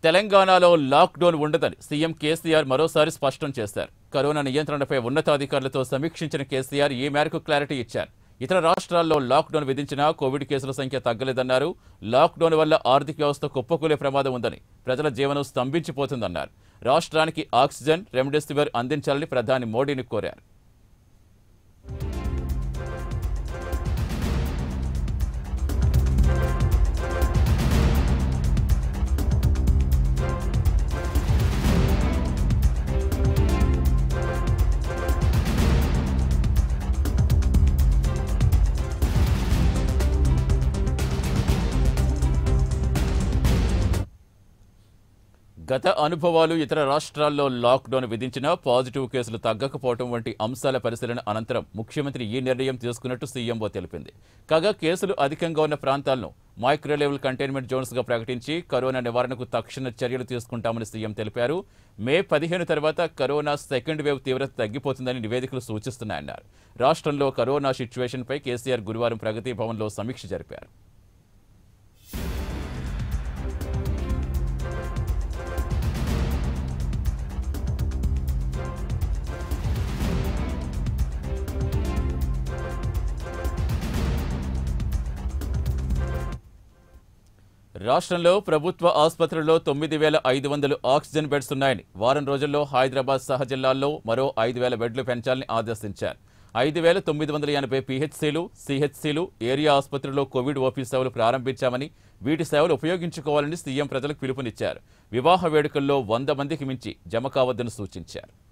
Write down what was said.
తెలంగాణలో లాక్డౌన్ ఉండదని సీఎం కేసీఆర్ మరోసారి స్పష్టం చేశారు కరోనా నియంత్రణపై ఉన్నతాధికారులతో సమీక్షించిన కేసీఆర్ ఈ మేరకు క్లారిటీ ఇచ్చారు ఇతర రాష్ట్రాల్లో లాక్డౌన్ విధించినా కోవిడ్ కేసుల సంఖ్య తగ్గలేదన్నారు లాక్డౌన్ వల్ల ఆర్థిక వ్యవస్థ కుప్పకూలే ప్రమాదం ఉందని ప్రజల జీవనం స్తంభించిపోతుందన్నారు రాష్ట్రానికి ఆక్సిజన్ రెమ్డెసివిర్ అందించాలని ప్రధాని మోడీని కోరారు గత అనుభవాలు ఇతర రాష్ట్రాల్లో లాక్డౌన్ విధించినా పాజిటివ్ కేసులు తగ్గకపోవడం వంటి అంశాల పరిశీలన అనంతరం ముఖ్యమంత్రి ఈ నిర్ణయం తీసుకున్నట్టు సీఎంఓ తెలిపింది కాగా కేసులు అధికంగా ఉన్న ప్రాంతాలను మైక్రో లెవెల్ కంటైన్మెంట్ జోన్స్గా ప్రకటించి కరోనా నివారణకు తక్షణ చర్యలు తీసుకుంటామని సీఎం తెలిపారు మే పదిహేను తర్వాత కరోనా సెకండ్ వేవ్ తీవ్రత తగ్గిపోతుందని నివేదికలు సూచిస్తున్నాయన్నారు రాష్ట్రంలో కరోనా సిచ్యువేషన్పై కేసీఆర్ గురువారం ప్రగతి భవన్లో సమీక్ష జరిపారు రాష్ట్రంలో ప్రభుత్వ ఆసుపత్రుల్లో తొమ్మిది వేల ఐదు వందలు ఆక్సిజన్ బెడ్స్ ఉన్నాయని వారం రోజుల్లో హైదరాబాద్ సహ జిల్లాల్లో మరో ఐదు వేల బెడ్లు పెంచాలని ఆదేశించారు ఐదు వేల తొమ్మిది వందల ఎనభై పీహెచ్సీలు సిహెచ్సీలు ఏరియా ఆసుపత్రుల్లో కోవిడ్ ఓపీ సేవలు ప్రారంభించామని వీటి సేవలు ఉపయోగించుకోవాలని సీఎం ప్రజలకు పిలుపునిచ్చారు వివాహ వేడుకల్లో వంద మందికి మించి జమ కావద్దని సూచించారు